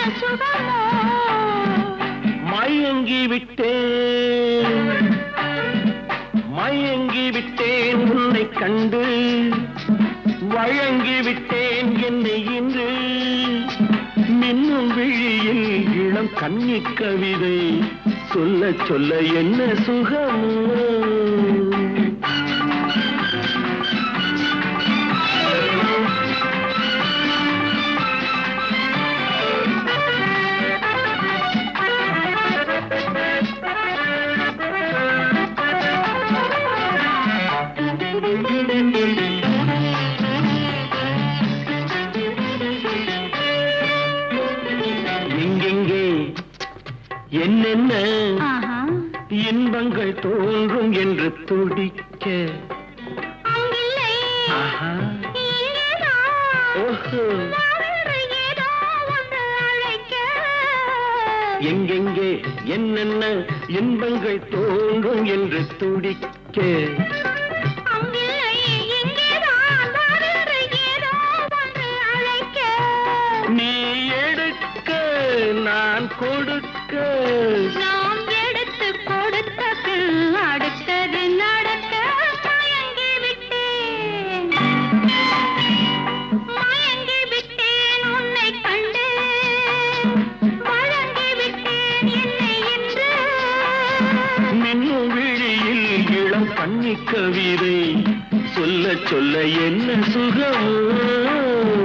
சுகமோ மயங்கி விட்டேன் மயங்கி விட்டேன் உன்னை கண்டு வழங்கி விட்டேன் என்னை இன்று மின்னும் விழியில் இளம் கன்னி கவிதை சொல்ல சொல்ல என்ன சுகமோ எங்கெங்கே என்னென்ன ஆஹா இன்பங்கள் தோன்றும் என்று துடிக்க அங்கில்லை ஆஹா இங்கேதான் ஓஹோ வேறு ஏதோ ஒன்று அழைக்க எங்கெங்கே என்னென்ன இன்பங்கள் தோன்றும் என்று துடிக்க அங்கில்லை இங்கேதான் வேறு ஏதோ ஒன்று அழைக்க நீ எடுக்க நான் கொடுக்க நாம் எடுத்து கொடுத்த பின் அடுத்தது நடக்க மயங்கி விட்டேன் மயங்கி விட்டேன் உன்னை கண்டு வழங்கி விட்டேன் என்னை என்று மின்னும் விழியில் இளம் கன்னி கவிதை சொல்ல சொல்ல என்ன சுகமோ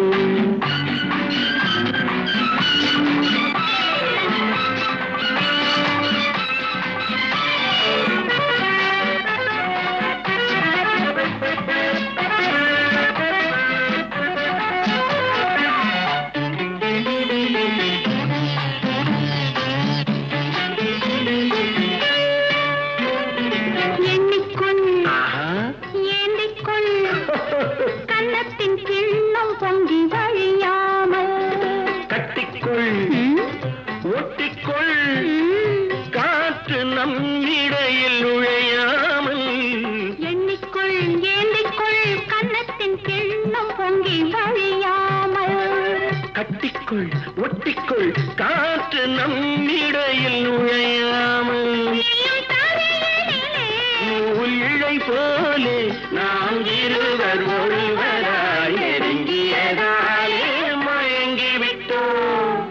எண்ணிக்கொள் ஆஹா ஏந்திக்கொள் கன்னத்தின் கிண்ணம் பொங்கி வழியாமல் கட்டிக்கொள் ம், ஒட்டிக்கொள் ம். காற்று நம் இடையில் நுழையாமல் எண்ணிக்கொள் ஏந்திக்கொள் கன்னத்தின் கிண்ணம் பொங்கி வழியாமல் கட்டிக்கொள் ஒட்டிக்கொள் காற்று நம் இடையில் நுழையாமல் நீயும் தரையிலே நூல் இழை போலே நாம் இருவர் ஒருவராய் நெருங்கியதாலே மயங்கி விட்டோம்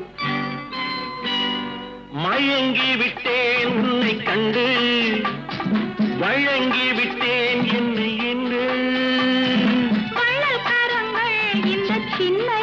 மயங்கி விட்டேன் உன்னை கண்டு வழங்கி விட்டேன் என்னை என்று வள்ளல் கரங்கள் இந்த சின்ன